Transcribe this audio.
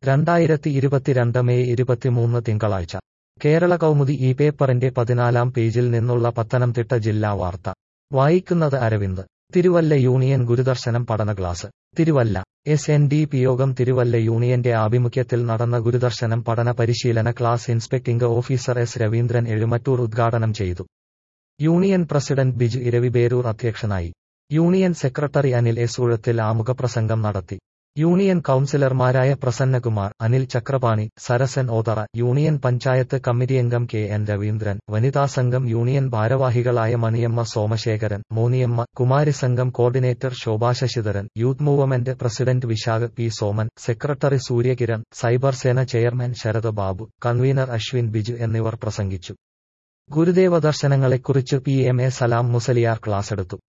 രണ്ടായിരത്തി ഇരുപത്തിരണ്ട് മെയ് ഇരുപത്തിമൂന്ന് തിങ്കളാഴ്ച കേരള കൗമുദി ഈ പേപ്പറിന്റെ പതിനാലാം പേജിൽ നിന്നുള്ള പത്തനംതിട്ട ജില്ലാ വാർത്ത വായിക്കുന്നത് അരവിന്ദ് തിരുവല്ല യൂണിയൻ ഗുരുദർശനം പഠന class Thiruvalla S N D P യോഗം തിരുവല്ല യൂണിയന്റെ ആഭിമുഖ്യത്തിൽ നടന്ന ഗുരുദർശനം പഠന പരിശീലന class inspecting officer S Raveendran Ezhumattoor ഉദ്ഘാടനം ചെയ്തു യൂണിയൻ പ്രസിഡന്റ് ബിജു ഇരവിബേരൂർ അധ്യക്ഷനായി union secretary Anil S Uzhathil ആമുഖപ്രസംഗം നടത്തി യൂണിയൻ കൌൺസിലർമാരായ പ്രസന്നകുമാർ അനിൽ ചക്രപാണി സരസൻ ഓതറ യൂണിയൻ പഞ്ചായത്ത് കമ്മിറ്റിയംഗം കെ എൻ രവീന്ദ്രൻ വനിതാ സംഘം യൂണിയൻ ഭാരവാഹികളായ മണിയമ്മ സോമശേഖരൻ മോനിയമ്മ കുമാരി സംഘം coordinator Shobha Sasidharan youth movement president Vishakh P Soman secretary Surya Kiran cyber സേന ചെയർമാൻ ശരത് ബാബു കൺവീനർ അശ്വിൻ ബിജു എന്നിവർ പ്രസംഗിച്ചു ഗുരുദേവ ദർശനങ്ങളെക്കുറിച്ച് P M A Salam Musliyar ക്ലാസെടുത്തു